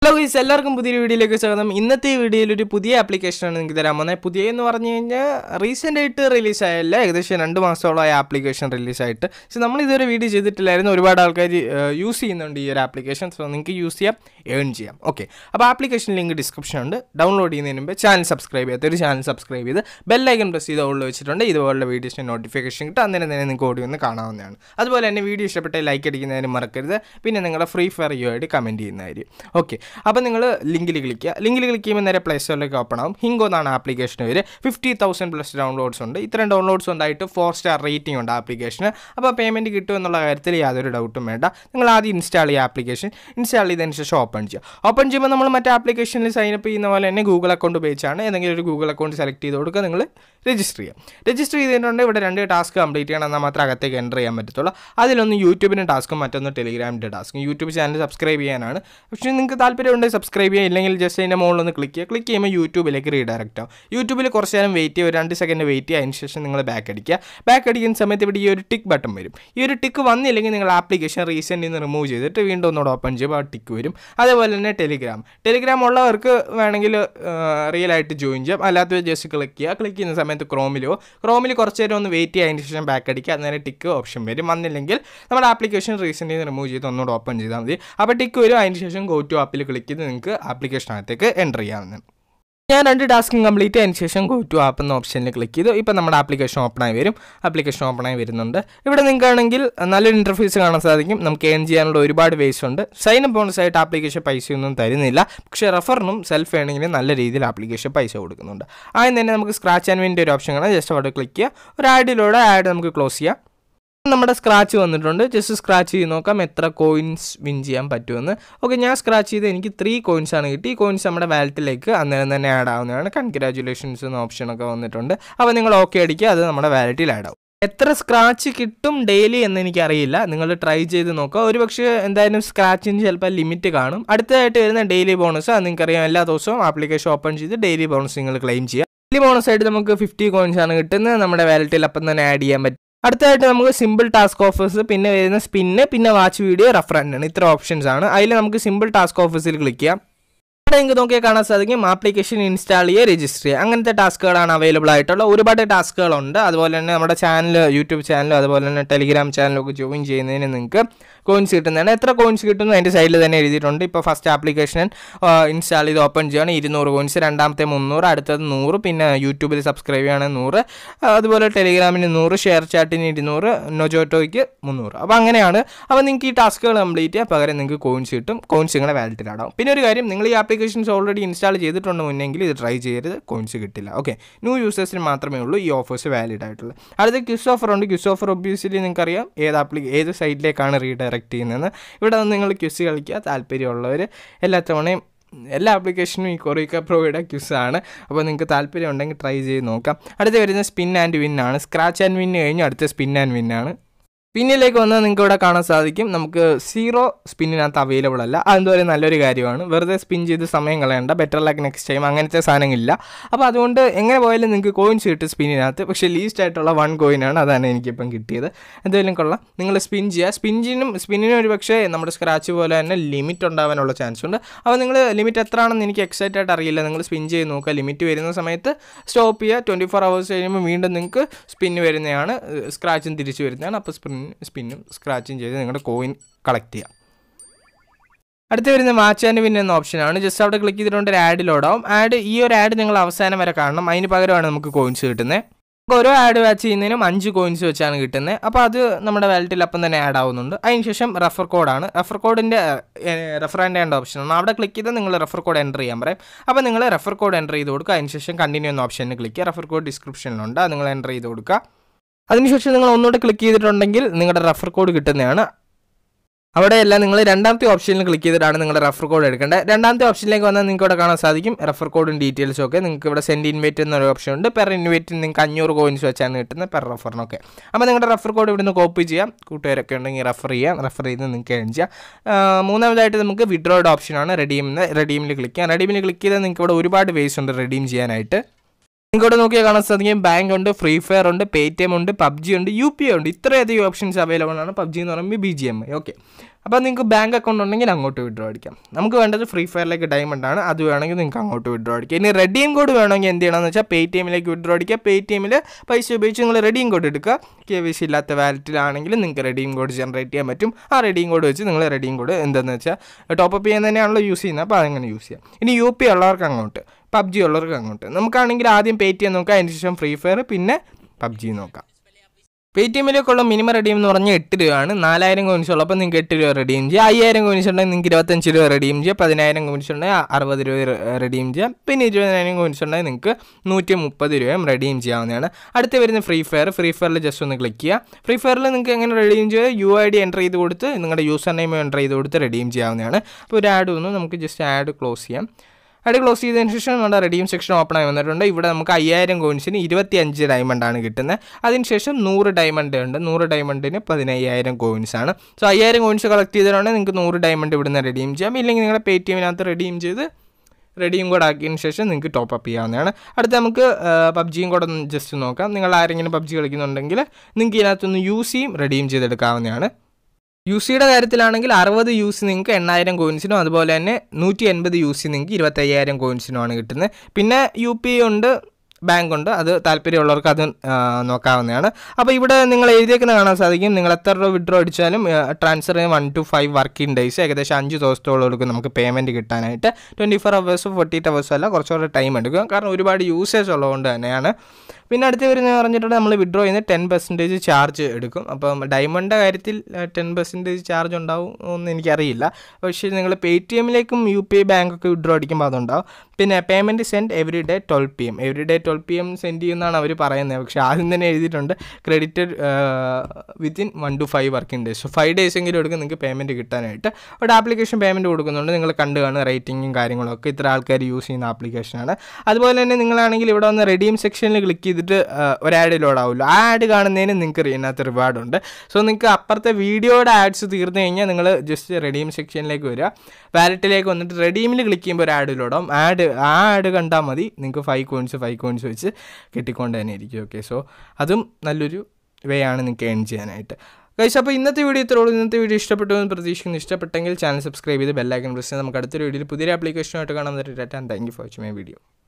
hello guys എല്ലാവർക്കും പുതിയൊരു വീഡിയോയിലേക്ക് സ്വാഗതം ഇന്നത്തെ ഈ വീഡിയോയിൽ ഒരു പുതിയ ആപ്ലിക്കേഷനാണ് നിങ്ങൾക്ക് തരാൻ പോകുന്നത് പുതിയ എന്ന് പറഞ്ഞു കഴിഞ്ഞാൽ റീസെൻ്റ് ആയിട്ട് റിലീസായല്ല ഏകദേശം രണ്ട് മാസത്തോളമായ ആപ്ലിക്കേഷൻ റിലീസായിട്ട് പക്ഷെ നമ്മൾ ഇതുവരെ വീഡിയോ ചെയ്തിട്ടില്ലായിരുന്നു ഒരുപാട് ആൾക്കാർ യൂസ് ചെയ്യുന്നുണ്ട് ഈ ഒരു ആപ്ലിക്കേഷൻ സോ നിങ്ങൾക്ക് യൂസ് ചെയ്യാം ഏൺ ചെയ്യാം ഓക്കെ അപ്പോൾ ആപ്ലിക്കേഷൻ ലിങ്ക് ഡിസ്ക്രിപ്ഷൻ ഉണ്ട് ഡൗൺലോഡ് ചെയ്യുന്നതിന് മുമ്പ് ചാനൽ സബ്സ്ക്രൈബ് ചെയ്യാത്ത ഒരു ചാനൽ സബ്സ്ക്രൈബ് ചെയ്ത് ബെല്ലൈക്കൺ പ്രസ് ചെയ്ത് ഉള്ളിൽ വെച്ചിട്ടുണ്ട് ഇതുപോലുള്ള വീഡിയോസിൻ്റെ നോട്ടിഫിക്കേഷൻ കിട്ടും അന്നേരം തന്നെ നിങ്ങൾക്ക് ഓടി ഒന്ന് കാണാവുന്നതാണ് അതുപോലെ തന്നെ വീഡിയോ ഇഷ്ടപ്പെട്ട ലൈക്ക് അടിക്കുന്നതിന് മറക്കരുത് പിന്നെ നിങ്ങളുടെ ഫ്രീ ഫയർ യു ആയിട്ട് കമൻറ്റ് ചെയ്യുന്നതായിരിക്കും ഓക്കെ അപ്പോൾ നിങ്ങൾ ലിങ്കിൽ ക്ലിക്ക് ചെയ്യുക ലിങ്കിൽ ക്ലിക്ക് ചെയ്യുമ്പോൾ നേരെ പ്ലേ സ്റ്റോറിലേക്ക് ഓപ്പൺ ആവും ഹിങ്കോ എന്നാണ് ആപ്ലിക്കേഷൻ പേര് ഫിഫ്റ്റി തൗസൻഡ് പ്ലസ് ഡൗൺലോഡ്സ് ഉണ്ട് ഇത്രയും ഡൗൺലോഡ്സ് ഉണ്ടായിട്ട് ഫോർ സ്റ്റാർ റേറ്റിംഗ് ഉണ്ട് ആപ്ലിക്കേഷന് അപ്പോൾ പേയ്മെൻറ്റ് കിട്ടും എന്നുള്ള കാര്യത്തിൽ യാതൊരു ഡൗട്ടും വേണ്ട നിങ്ങൾ ആദ്യം ഇൻസ്റ്റാൾ ചെയ്യുക ആപ്ലിക്കേഷൻ ഇൻസ്റ്റാൾ ചെയ്തതിന് ശേഷം ഓപ്പൺ ചെയ്യുക ഓപ്പൺ ചെയ്യുമ്പോൾ നമ്മൾ മറ്റേ ആപ്ലിക്കേഷനിൽ സൈനപ്പ് ചെയ്യുന്ന പോലെ തന്നെ ഗൂഗിൾ അക്കൗണ്ട് ഉപയോഗിച്ചാണ് ഏതെങ്കിലും ഒരു ഗൂഗിൾ അക്കൗണ്ട് സെലക്ട് ചെയ്ത് കൊടുക്കുക നിങ്ങൾ രജിസ്റ്റർ ചെയ്യുക രജിസ്റ്റർ ചെയ്തിട്ടുണ്ട് ഇവിടെ രണ്ട് ടാസ്ക് കംപ്ലീറ്റ് ചെയ്യണം എന്നാൽ മാത്രമേ അകത്തേക്ക് എൻ്റർ ചെയ്യാൻ പറ്റത്തുള്ളൂ അതിലൊന്ന് യൂട്യൂബിൻ്റെ ടാസ്ക്കും മറ്റൊന്ന് ടെലിഗ്രാമിൻ്റെ ടാസ്ക്കും യൂട്യൂബ് ചാനൽ സബ്സ്ക്രൈബ് ചെയ്യാനാണ് പക്ഷേ നിങ്ങൾക്ക് താല്പര്യമുണ്ടെങ്കിൽ സബ്സ്ക്രൈബ് ചെയ്യുക ഇല്ലെങ്കിൽ ജസ്റ്റ് അതിൻ്റെ മുകളിൽ ഒന്ന് ക്ലിക്ക് ചെയ്യുക ക്ലിക്ക് ചെയ്യുമ്പോൾ യൂട്യൂബിലേക്ക് റീഡയറക്റ്റ് ആവും യൂട്യൂബിൽ കുറച്ച് നേരം വെയിറ്റ് ചെയ്യുക ഒരു രണ്ട് സെക്കൻഡ് വെയിറ്റ് ചെയ്യുക അതിന് ശേഷം നിങ്ങൾ ബാക്ക് അടിക്കുക ബാക്ക് അടിക്കുന്ന സമയത്ത് ഇവിടെ ഈ ഒരു ടിക്ക് ബട്ടൺ വരും ഈ ഒരു ടിക്ക് വന്നില്ലെങ്കിൽ നിങ്ങൾ ആപ്ലിക്കേഷൻ റീസെൻ്റ് നിന്ന് റിമൂവ് ചെയ്തിട്ട് വീണ്ടും ഒന്നുകൂടെ ഓപ്പൺ ചെയ്യുമ്പോൾ ആ ടിക്ക് വരും അതേപോലെ തന്നെ ടെലിഗ്രാം ടെലിഗ്രാം ഉള്ളവർക്ക് വേണമെങ്കിൽ റിയൽ ആയിട്ട് ജോയിൻ ചെയ്യാം അല്ലാത്തവർ ജസ്റ്റ് ക്ലിക്ക് ചെയ്യുക ക്ലിക്ക് ചെയ്യുന്ന സമയത്ത് ക്രോമിലോ ക്രോമിൽ കുറച്ച് നേരം ഒന്ന് വെയിറ്റ് ചെയ്യുക അതിന് ശേഷം ബാക്ക് അടിക്കുക അന്നേരം ടിക്ക് ഓപ്ഷൻ വരും വന്നില്ലെങ്കിൽ നമ്മുടെ ആപ്ലിക്കേഷൻ റീസെൻ്റ് നിന്ന് റിമൂവ് ചെയ്ത് ഒന്നുകൂടെ ഓപ്പൺ ചെയ്താൽ മതി അപ്പോൾ ടിക്ക് വരും അതിന് ശേഷം ഗോ ടു ആപ്പിൽ ക്ലിക്ക് ചെയ്ത് നിങ്ങൾക്ക് ആപ്ലിക്കേഷനകത്തേക്ക് എൻ്റർ ചെയ്യാവുന്നതാണ് ഞാൻ രണ്ട് ടാസ്കും കംപ്ലീറ്റ് അതിന് ശേഷം ഗോ ടു ആപ്പ് എന്ന ഓപ്ഷനിൽ ക്ലിക്ക് ചെയ്തു ഇപ്പോൾ നമ്മുടെ ആപ്ലിക്കേഷൻ ഓപ്പൺ ആയി വരും ആപ്ലിക്കേഷൻ ഓപ്പൺ ആയി വരുന്നുണ്ട് ഇവിടെ നിങ്ങൾക്കാണെങ്കിൽ നല്ലൊരു ഇൻ്റർഫേസ് കാണാൻ സാധിക്കും നമുക്ക് ഏൺ ചെയ്യാനുള്ള ഒരുപാട് വേസ് ഉണ്ട് സൈൻ അപ്പ് ബോണസ് ആയിട്ട് ആപ്ലിക്കേഷൻ പൈസയൊന്നും തരുന്നില്ല പക്ഷേ റെഫറിനും സെൽഫ് ഏണിങ്ങിനും നല്ല രീതിയിൽ ആപ്ലിക്കേഷൻ പൈസ കൊടുക്കുന്നുണ്ട് ആദ്യം തന്നെ നമുക്ക് സ്ക്രാച്ച് ആൻഡ് വിൻ്റെ ഒരു ഓപ്ഷൻ കാണാം ജസ്റ്റ് അവിടെ ക്ലിക്ക് ചെയ്യുക ഒരു ആഡിലൂടെ ആഡ് നമുക്ക് ക്ലോസ് ചെയ്യാം നമ്മുടെ സ്ക്രാച്ച് വന്നിട്ടുണ്ട് ജസ്റ്റ് സ്ക്രാച്ച് ചെയ്ത് നോക്കാം എത്ര കോയിൻസ് വിൻ ചെയ്യാൻ പറ്റുമെന്ന് ഓക്കെ ഞാൻ സ്ക്രാച്ച് ചെയ്ത് എനിക്ക് ത്രീ കോയിൻസ് ആണ് കിട്ടി ഈ കോയിൻസ് നമ്മുടെ വാലറ്റിലേക്ക് അന്നേരം തന്നെ ആഡ് ആവുന്നതാണ് കൺഗ്രാജുലേഷൻസ് എന്ന ഓപ്ഷനൊക്കെ വന്നിട്ടുണ്ട് അപ്പോൾ നിങ്ങൾ ഓക്കെ അടിക്കുക അത് നമ്മുടെ വാലറ്റിൽ ആഡ് ആവും എത്ര സ്ക്രാച്ച് കിട്ടും ഡെയിലി എന്ന് എനിക്കറിയില്ല നിങ്ങൾ ട്രൈ ചെയ്ത് നോക്കുക ഒരു പക്ഷേ എന്തായാലും സ്ക്രാച്ചിന് ചിലപ്പോൾ ലിമിറ്റ് കാണും അടുത്തതായിട്ട് വരുന്ന ഡെയിലി ബോണസ് അത് നിങ്ങൾക്കറിയാം എല്ലാ ദിവസവും ആപ്ലിക്കേഷൻ ഓപ്പൺ ചെയ്ത് ഡെയിലി ബോണസ് നിങ്ങൾ ക്ലെയിം ചെയ്യുക ഡെയിലി ബോണസ് ആയിട്ട് നമുക്ക് ഫിഫ്റ്റി കോയിൻസ് ആണ് കിട്ടുന്നത് നമ്മുടെ വാലറ്റിൽ അപ്പം തന്നെ ആഡ് ചെയ്യാൻ പറ്റും അടുത്തതായിട്ട് നമുക്ക് സിമ്പിൾ ടാസ്ക് ഓഫേഴ്സ് പിന്നെ വരുന്ന സ്പിന്ന് പിന്നെ വാച്ച് വീഡിയോ റെഫറൻഡ് ആണ് ഇത്ര ഓപ്ഷൻസ് ആണ് അതിൽ നമുക്ക് സിമ്പിൾ ടാസ്ക് ഓഫേഴ്സിൽ ക്ലിക്ക് ചെയ്യാം ഇവിടെ നിങ്ങൾക്ക് നോക്കിയാൽ കാണാൻ സാധിക്കും ആപ്ലിക്കേഷൻ ഇൻസ്റ്റാൾ ചെയ്യുക രജിസ്റ്റർ ചെയ്യുക അങ്ങനത്തെ ടാസ്കുകളാണ് അവൈലബിൾ ആയിട്ടുള്ള ഒരുപാട് ടാസ്കുകളുണ്ട് അതുപോലെ തന്നെ നമ്മുടെ ചാനൽ യൂട്യൂബ് ചാനലും അതുപോലെ തന്നെ ടെലിഗ്രാം ചാനലും ഒക്കെ ജോയിൻ ചെയ്യുന്നതിന് നിങ്ങൾക്ക് കോയിൻസ് കിട്ടുന്നതാണ് എത്ര കോയിൻസ് കിട്ടുന്നു അതിൻ്റെ സൈഡിൽ തന്നെ എഴുതിയിട്ടുണ്ട് ഇപ്പോൾ ഫസ്റ്റ് ആപ്ലിക്കേഷൻ ഇൻസ്റ്റാൾ ചെയ്ത് ഓപ്പൺ ചെയ്യുകയാണ് ഇരുന്നൂറ് കോയിൻസ് രണ്ടാമത്തെ മുന്നൂറ് അടുത്തത് നൂറ് പിന്നെ യൂട്യൂബിൽ സബ്സ്ക്രൈബ് ചെയ്യുകയാണെങ്കിൽ നൂറ് അതുപോലെ ടെലിഗ്രാമിന് നൂറ് ഷെയർ ചാറ്റിന് ഇരുന്നൂറ് നൊജോട്ടോയ്ക്ക് മുന്നൂറ് അപ്പോൾ അങ്ങനെയാണ് അപ്പോൾ നിങ്ങൾക്ക് ഈ ടാസ്കുകൾ കംപ്ലീറ്റ് ചെയ്യാം പകരം നിങ്ങൾക്ക് കോയിൻസ് കിട്ടും കോയിൻസ് നിങ്ങളുടെ വാലറ്റിലാടാം പിന്നെ ഒരു കാര്യം നിങ്ങൾ ഈ ആപ്ലിക്കേഷൻസ് ഓൾറെഡി ഇൻസ്റ്റാൾ ചെയ്തിട്ടുണ്ട് മുന്നെങ്കിൽ ഇത് ട്രൈ ചെയ്യരുത് കോയിൻസ് കിട്ടില്ല ഓക്കെ ന്യൂ യൂസേഴ്സിന് മാത്രമേ ഉള്ളൂ ഈ ഓഫേഴ്സ് വാലിഡ് ആയിട്ടുള്ളത് അടുത്ത ക്യൂസ് ഓഫർ ഉണ്ട് ക്യൂസ് ഓഫർ ഒബ്വിയസ്ലി നിങ്ങൾക്കറിയാം ഏത് ആപ്ലി ഏത് സൈറ്റിലേക്കാണ് റീഡയറക്റ്റ് ചെയ്യുന്നത് ഇവിടെ വന്ന് നിങ്ങൾ ക്യൂസ് കളിക്കുക താല്പര്യമുള്ളവർ എല്ലാ തവണയും എല്ലാ ആപ്ലിക്കേഷനും ഈ കൊറിയക്ക പ്രോയുടെ ക്യൂസാണ് അപ്പോൾ നിങ്ങൾക്ക് താല്പര്യം ഉണ്ടെങ്കിൽ ട്രൈ ചെയ്ത് നോക്കാം അടുത്ത് വരുന്ന സ്പിൻ ആൻഡ് വിൻ ആണ് സ്ക്രാച്ച് ആൻഡ് വിൻ കഴിഞ്ഞ് അടുത്ത സ്പിൻ ആൻഡ് വിൻ ആണ് പിന്നിലേക്ക് വന്നാൽ നിങ്ങൾക്ക് ഇവിടെ കാണാൻ സാധിക്കും നമുക്ക് സീറോ സ്പിന്നിനകത്ത് അവൈലബിൾ അല്ല അതെന്തോരം നല്ലൊരു കാര്യമാണ് വെറുതെ സ്പിൻ ചെയ്ത് സമയം കളയണ്ട ബെറ്റർ ലൈക്ക് നെക്സ്റ്റ് ടൈം അങ്ങനത്തെ സാധനങ്ങളില്ല അപ്പോൾ അതുകൊണ്ട് എങ്ങനെ പോയാലും നിങ്ങൾക്ക് കോയിൻസ് കിട്ടും സ്പിന്നിനകത്ത് പക്ഷേ ലീസ്റ്റ് ആയിട്ടുള്ള വൺ കോയിനാണ് അതാണ് എനിക്കിപ്പം കിട്ടിയത് എന്തായാലും കൊള്ളാം നിങ്ങൾ സ്പിൻ ചെയ്യുക സ്പിന്നിനും സ്പിന്നിനും ഒരു പക്ഷേ നമ്മുടെ സ്ക്രാച്ച് പോലെ തന്നെ ലിമിറ്റ് ഉണ്ടാവാനുള്ള ചാൻസ് ഉണ്ട് അപ്പോൾ നിങ്ങൾ ലിമിറ്റ് എത്ര ആണെന്ന് എനിക്ക് എക്സാക്റ്റ് ആയിട്ട് അറിയില്ല നിങ്ങൾ സ്പിൻ ചെയ്ത് നോക്കുക ലിമിറ്റ് വരുന്ന സമയത്ത് സ്റ്റോപ്പ് ചെയ്യുക ട്വൻറ്റി ഫോർ അവേഴ്സ് കഴിയുമ്പോൾ വീണ്ടും നിങ്ങൾക്ക് സ്പിൻ വരുന്നതാണ് സ്ക്രാച്ചും തിരിച്ചു വരുന്നതാണ് അപ്പോൾ സ്പിൻ സ്പിന്നും സ്ക്രാച്ചും ചെയ്ത് നിങ്ങളുടെ കോയിൻ കളക്ട് ചെയ്യാം അടുത്ത് വരുന്ന വാച്ച് ആൻഡ് വിൻ എന്ന ഓപ്ഷനാണ് ജസ്റ്റ് അവിടെ ക്ലിക്ക് ചെയ്തിട്ടുണ്ട് ഒരു ആഡ് ലോഡാവും ആഡ് ഈ ഒരു ആഡ് നിങ്ങൾ അവസാനം വരെ കാണണം അതിന് പകരമാണ് നമുക്ക് കോയിൻസ് കിട്ടുന്നത് ഓരോ ആഡ് വാച്ച് ചെയ്യുന്നതിനും അഞ്ച് കോയിൻസ് വെച്ചാണ് കിട്ടുന്നത് അപ്പോൾ അത് നമ്മുടെ വാലറ്റിൽ അപ്പം തന്നെ ആഡ് ആവുന്നുണ്ട് അതിനുശേഷം റെഫർ കോഡാണ് റെഫർ കോഡിൻ്റെ റെഫറൻഡ് ചെയ്യേണ്ട ഓപ്ഷനാണ് അവിടെ ക്ലിക്ക് ചെയ്താൽ നിങ്ങൾ റെഫർ കോഡ് എൻ്റർ ചെയ്യാൻ പറയും അപ്പോൾ നിങ്ങൾ റെഫർ കോഡ് എൻ്റർ ചെയ്ത് കൊടുക്കുക അതിനുശേഷം കണ്ടിന്യൂ എന്ന ഓപ്ഷനിൽ ക്ലിക്ക് ചെയ്യുക റെഫർ കോഡ് ഡിസ്ക്രിപ്ഷനിലുണ്ട് അത് നിങ്ങൾ എൻ്റർ ചെയ്ത് കൊടുക്കുക അതിനുശേഷം നിങ്ങൾ ഒന്നുകൂടെ ക്ലിക്ക് ചെയ്തിട്ടുണ്ടെങ്കിൽ നിങ്ങളുടെ റെഫർ കോഡ് കിട്ടുന്നതാണ് അവിടെയല്ല നിങ്ങൾ രണ്ടാമത്തെ ഓപ്ഷനിൽ ക്ലിക്ക് ചെയ്തിട്ടാണ് നിങ്ങളുടെ റെഫർ കോഡ് എടുക്കേണ്ടത് രണ്ടാമത്തെ ഓപ്ഷനിലേക്ക് വന്നാൽ നിങ്ങൾക്ക് ഇവിടെ കാണാൻ സാധിക്കും റെഫർ കോഡും ഡീറ്റെയിൽസും ഒക്കെ നിങ്ങൾക്ക് ഇവിടെ സെൻഡ് ഇൻവൈറ്റ് എന്നൊരു ഓപ്ഷൻ ഉണ്ട് പെർ ഇൻവൈറ്റ് നിങ്ങൾക്ക് അഞ്ഞൂറ് കോയിൻസ് വെച്ചാണ് കിട്ടുന്നത് പെർ റെഫറിനൊക്കെ അപ്പോൾ നിങ്ങളുടെ റെഫർ കോഡ് ഇവിടുന്ന് കോപ്പി ചെയ്യാം കൂട്ടുകാരൊക്കെ ഉണ്ടെങ്കിൽ റെഫർ ചെയ്യാം റെഫർ ചെയ്ത് നിങ്ങൾക്ക് ഏൺ ചെയ്യാം മൂന്നാമതായിട്ട് നമുക്ക് വിഡ്രോയുടെ ഓപ്ഷനാണ് റെഡീം റെഡീമിൽ ക്ലിക്ക് ചെയ്യാം റെഡീമിൽ ക്ലിക്ക് ചെയ്താൽ നിങ്ങൾക്ക് ഇവിടെ ഒരുപാട് വേസ് ഉണ്ട് റെഡീം ചെയ്യാനായിട്ട് ഇങ്ങോട്ട് നോക്കിയാൽ കാണാൻ സാധിക്കും ബാങ്ക് ഉണ്ട് ഫ്രീ ഫയർ ഉണ്ട് പേ ടി എം ഉണ്ട് പബ്ജി ഉണ്ട് യു പി ഉണ്ട് ഇത്രയധികം ഓപ്ഷൻസ് അവൈലബിൾ ആണ് പബ്ജി എന്ന് പറയുമ്പോൾ B G M I okay അപ്പോൾ നിങ്ങൾക്ക് ബാങ്ക് അക്കൗണ്ട് ഉണ്ടെങ്കിൽ അങ്ങോട്ട് വിഡ്രോ അടിക്കാം നമുക്ക് വേണ്ടത് ഫ്രീ ഫയറിലേക്ക് ഡയമണ്ട് ആണ് അത് വേണമെങ്കിൽ നിങ്ങൾക്ക് അങ്ങോട്ട് വിഡ്രോ അടിക്കാം ഇനി റെഡീം കോഡ് വേണമെങ്കിൽ എന്ത് ചെയ്യണമെന്ന് വെച്ചാൽ പേ ടി എമ്മിലേക്ക് വിഡ്രോ അടിക്കുക പേ ടി എമ്മിൽ പൈസ ഉപയോഗിച്ച് നിങ്ങൾ റെഡീം കോഡ് എടുക്കുക കെ വി സി ഇല്ലാത്ത വാലറ്റിലാണെങ്കിൽ നിങ്ങൾക്ക് റെഡീം കോഡ് ജനറേറ്റ് ചെയ്യാൻ പറ്റും ആ റെഡീം കോഡ് വെച്ച് നിങ്ങൾ റെഡീം കോഡ് എന്താണെന്ന് വെച്ചാൽ ടോപ്പ് അപ്പ് ചെയ്യാൻ തന്നെയാണല്ലോ യൂസ് ചെയ്യുന്നത് അപ്പോൾ അതങ്ങനെ യൂസ് ചെയ്യാം ഇനി യു പി ഉള്ളവർക്ക് അങ്ങോട്ട് പബ്ജി ഉള്ളവർക്ക് അങ്ങോട്ട് നമുക്കാണെങ്കിൽ ആദ്യം പേ ടി എം നോക്കാം അതിന് ശേഷം ഫ്രീ ഫയർ പിന്നെ പബ്ജി നോക്കാം പേ ടി എമ്മിലേക്കുള്ള മിനിമം റെഡീം എന്ന് പറഞ്ഞാൽ എട്ട് രൂപയാണ് നാലായിരം കോയിൻസ് ഉള്ളപ്പോൾ നിങ്ങൾക്ക് എട്ട് രൂപ റെഡീം ചെയ്യാം അയ്യായിരം കോയിൻസ് ഉണ്ടെങ്കിൽ നിങ്ങൾക്ക് ഇരുപത്തഞ്ച് രൂപ റെഡീം ചെയ്യാം പതിനായിരം കോയിൻസ് ഉണ്ടെങ്കിൽ അറുപത് രൂപ റെഡീം ചെയ്യാം പിന്നെ ഇരുപതിനായിരം കോയിൻസ് ഉണ്ടെങ്കിൽ നിങ്ങൾക്ക് നൂറ്റി മുപ്പത് രൂപയും റെഡീം ചെയ്യാവുന്നതാണ് അടുത്ത് വരുന്ന ഫ്രീ ഫയർ ഫ്രീ ഫയറിൽ ജസ്റ്റ് ഒന്ന് ക്ലിക്ക് ചെയ്യുക ഫ്രീ ഫയറിൽ നിങ്ങൾക്ക് എങ്ങനെ റെഡീം ചെയ്യുക യു ഐ ഡി എൻ്റർ ചെയ്ത് കൊടുത്ത് നിങ്ങളുടെ യൂസർ നെയിം എൻ്റർ ചെയ്ത് കൊടുത്ത് റെഡീം ചെയ്യാവുന്നതാണ് അപ്പോൾ ഒരു ആഡ് വന്നു നമുക്ക് ജസ്റ്റ് ആഡ് ക്ലോസ് ചെയ്യാം ആഡ് ക്ലോസ് ചെയ്തതിന് ശേഷം നമ്മുടെ റെഡീം സെക്ഷൻ ഓപ്പൺ ആയി വന്നിട്ടുണ്ട് ഇവിടെ നമുക്ക് അയ്യായിരം കോയിൻസിന് ഇരുപത്തി അഞ്ച് ഡയമണ്ടാണ് കിട്ടുന്നത് അതിനുശേഷം നൂറ് ഡയമണ്ട് ഉണ്ട് നൂറ് ഡയമണ്ടിന് പതിനയ്യായിരം കോയിൻസ് ആണ് സോ അയ്യായിരം കോയിൻസ് കളക്ട് ചെയ്തിട്ടുണ്ടെങ്കിൽ നിങ്ങൾക്ക് നൂറ് ഡയമണ്ട് ഇവിടുന്ന് റെഡീം ചെയ്യാം ഇല്ലെങ്കിൽ നിങ്ങളുടെ പേ ടി എമ്മിനകത്ത് റെഡീം ചെയ്ത് റെഡിയും കൂടെ ആക്കിയതിന് ശേഷം നിങ്ങൾക്ക് ടോപ്പ് അപ്പ് ചെയ്യാവുന്നതാണ് അടുത്ത് നമുക്ക് പബ്ജിയും കൂടെ ഒന്ന് ജസ്റ്റ് നോക്കാം നിങ്ങൾ ആരെങ്കിലും പബ്ജി കളിക്കുന്നുണ്ടെങ്കിൽ നിങ്ങൾക്ക് ഇതിനകത്തൊന്ന് യൂസ് ചെയ്യും റെഡീം ചെയ്തെടുക്കാവുന്നതാണ് യു സിയുടെ കാര്യത്തിലാണെങ്കിൽ അറുപത് യു സി നിങ്ങൾക്ക് എണ്ണായിരം കോയിൻസിനും അതുപോലെ തന്നെ നൂറ്റി എൺപത് യു സി നിങ്ങൾക്ക് ഇരുപത്തയ്യായിരം കോയിൻസിനുമാണ് കിട്ടുന്നത് പിന്നെ യു പി ഉണ്ട് ബാങ്ക് ഉണ്ട് അത് താല്പര്യമുള്ളവർക്ക് അത് നോക്കാവുന്നതാണ് അപ്പോൾ ഇവിടെ നിങ്ങൾ എഴുതിയേക്കുന്ന കാണാൻ സാധിക്കും നിങ്ങൾ എത്ര രൂപ വിഡ്രോ അടിച്ചാലും transfer one two five working days ഏകദേശം അഞ്ച് ദിവസത്തോളം എടുക്കും നമുക്ക് പേയ്മെൻറ്റ് കിട്ടാനായിട്ട് twenty four hours forty eight hours അല്ല കുറച്ചുകൂടെ ടൈം എടുക്കും കാരണം ഒരുപാട് യൂസേജ് ഉള്ളതുകൊണ്ട് തന്നെയാണ് പിന്നെ അടുത്ത് വരുന്നത് പറഞ്ഞിട്ടുണ്ടെങ്കിൽ നമ്മൾ വിഡ്രോ ചെയ്യുന്ന ടെൻ പെർസെൻറ്റേജ് ചാർജ് എടുക്കും അപ്പം ഡയമണ്ടിൻ്റെ കാര്യത്തിൽ ടെൻ പെർസെൻറ്റേജ് ചാർജ് ഉണ്ടാവും എന്ന് എനിക്കറിയില്ല പക്ഷേ നിങ്ങൾ പേ ടി എമ്മിലേക്കും യു പി ഐ ബാങ്കൊക്കെ വിഡ്രോ അടിക്കുമ്പോൾ അതുണ്ടാവും പിന്നെ payment send every day twelve P M every day twelve P M send ചെയ്യുന്നതാണ് അവർ പറയുന്നത് പക്ഷേ ആദ്യം തന്നെ എഴുതിയിട്ടുണ്ട് credited within one two five working days so five days എങ്കിലും എടുക്കും നിങ്ങൾക്ക് പേയ്മെൻറ്റ് കിട്ടാനായിട്ട് ഒരു ആപ്ലിക്കേഷൻ പേയ്മെൻറ്റ് കൊടുക്കുന്നുണ്ട് നിങ്ങൾ കണ്ടു കാണുക റേറ്റിങ്ങും കാര്യങ്ങളൊക്കെ ഇത്ര ആൾക്കാർ യൂസ് ചെയ്യുന്ന ആപ്ലിക്കേഷനാണ് അതുപോലെ തന്നെ നിങ്ങളാണെങ്കിൽ ഇവിടെ വന്ന് റെഡീം സെക്ഷനിൽ ക്ലിക്ക് ചെയ്തിട്ട് ഒരു ആഡ് ലോഡ് ആവുമല്ലോ ആ ആഡ് കാണുന്നതിന് നിങ്ങൾക്ക് ഇതിനകത്ത് റിവാർഡ് ഉണ്ട് സോ നിങ്ങൾക്ക് അപ്പുറത്തെ വീഡിയോയുടെ ആഡ്സ് തീർന്നു കഴിഞ്ഞാൽ നിങ്ങൾ ജസ്റ്റ് റെഡീം സെക്ഷനിലേക്ക് വരിക വാലറ്റിലേക്ക് വന്നിട്ട് റെഡീമിൽ ക്ലിക്ക് ചെയ്യുമ്പോൾ ഒരു ആഡ് ലോഡാവും ആഡ് ആ ആഡ് കണ്ടാൽ മതി നിങ്ങൾക്ക് ഫൈവ് കോയിൻസ് ഫൈവ് കോയിൻസ് വെച്ച് കിട്ടിക്കൊണ്ട് തന്നെ ഇരിക്കും ഓക്കെ സോ അതും നല്ലൊരു വേ ആണ് നിങ്ങൾക്ക് ഏൺ ചെയ്യാനായിട്ട് കഴിച്ച് അപ്പോൾ ഇന്നത്തെ വീഡിയോ ഇത്രേ ഉള്ളൂ ഇന്നത്തെ വീഡിയോ ഇഷ്ടപ്പെട്ടു എന്ന് പ്രതീക്ഷിക്കുന്നു ഇഷ്ടപ്പെട്ടെങ്കിൽ ചാനൽ സബ്സ്ക്രൈബ് ചെയ്ത് ബെല്ലൈക്കൻ പ്രസ് ചെയ്ത് നമുക്ക് അടുത്തൊരു വീഡിയോയിൽ പുതിയൊരു ആപ്ലിക്കേഷനായിട്ട് കാണാൻ പറ്റും thank you for watching my video